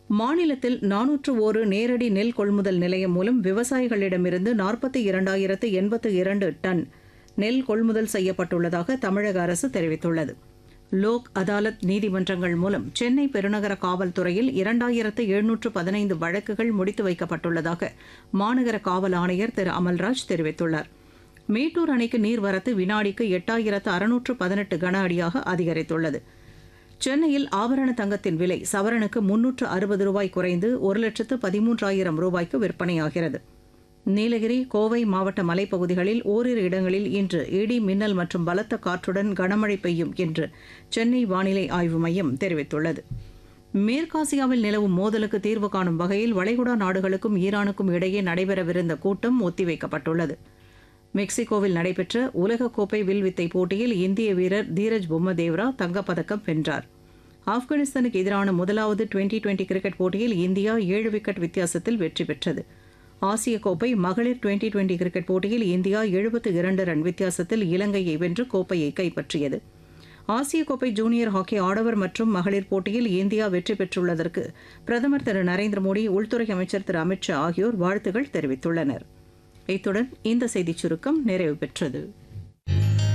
மாநிலத்தில் நானூற்று ஒரு நேரடி நெல் கொள்முதல் நிலையம் மூலம் விவசாயிகளிடமிருந்து நாற்பத்தி இரண்டாயிரத்து எண்பத்து இரண்டு டன் நெல் கொள்முதல் செய்யப்பட்டுள்ளதாக தமிழக அரசு தெரிவித்துள்ளது லோக் அதாலத் நீதிமன்றங்கள் மூலம் சென்னை பெருநகர காவல்துறையில் இரண்டாயிரத்து எழுநூற்று பதினைந்து வழக்குகள் முடித்து வைக்கப்பட்டுள்ளதாக மாநகர காவல் ஆணையர் திரு அமல்ராஜ் தெரிவித்துள்ளார் மேட்டூர் அணைக்கு நீர்வரத்து வினாடிக்கு எட்டாயிரத்து அறுநூற்று பதினெட்டு கன அடியாக அதிகரித்துள்ளது சென்னையில் ஆபரண தங்கத்தின் விலை சவரனுக்கு முன்னூற்று அறுபது ரூபாய் குறைந்து ஒரு லட்சத்து பதிமூன்றாயிரம் ரூபாய்க்கு விற்பனையாகிறது நீலகிரி கோவை மாவட்ட மலைப்பகுதிகளில் ஓரிரு இடங்களில் இன்று இடி மின்னல் மற்றும் பலத்த காற்றுடன் கனமழை பெய்யும் என்று சென்னை வானிலை ஆய்வு மையம் தெரிவித்துள்ளது மேற்காசியாவில் நிலவும் மோதலுக்கு தீர்வு காணும் வகையில் வளைகுடா நாடுகளுக்கும் ஈரானுக்கும் இடையே நடைபெறவிருந்த கூட்டம் ஒத்திவைக்கப்பட்டுள்ளது மெக்சிகோவில் நடைபெற்ற உலகக்கோப்பை வில்வித்தை போட்டியில் இந்திய வீரர் தீரஜ் பொம்மதேவ்ரா தங்கப்பதக்கம் வென்றார் ஆப்கானிஸ்தானுக்கு எதிரான முதலாவது டுவெண்டி டுவெண்டி கிரிக்கெட் போட்டியில் இந்தியா ஏழு விக்கெட் வித்தியாசத்தில் வெற்றி பெற்றது ஆசிய கோப்பை மகளிர் டுவெண்டி டுவெண்டி கிரிக்கெட் போட்டியில் இந்தியா எழுபத்து இரண்டு ரன் வித்தியாசத்தில் இலங்கையை வென்று கோப்பையை கைப்பற்றியது ஆசிய கோப்பை ஜூனியர் ஹாக்கி ஆடவர் மற்றும் மகளிர் போட்டியில் இந்தியா வெற்றி பெற்றுள்ளதற்கு பிரதமர் திரு நரேந்திர மோடி உள்துறை அமைச்சர் திரு அமித்ஷா ஆகியோர் வாழ்த்துகள் தெரிவித்துள்ளனர் இத்துடன் இந்த செய்திச் சுருக்கம் நிறைவு பெற்றது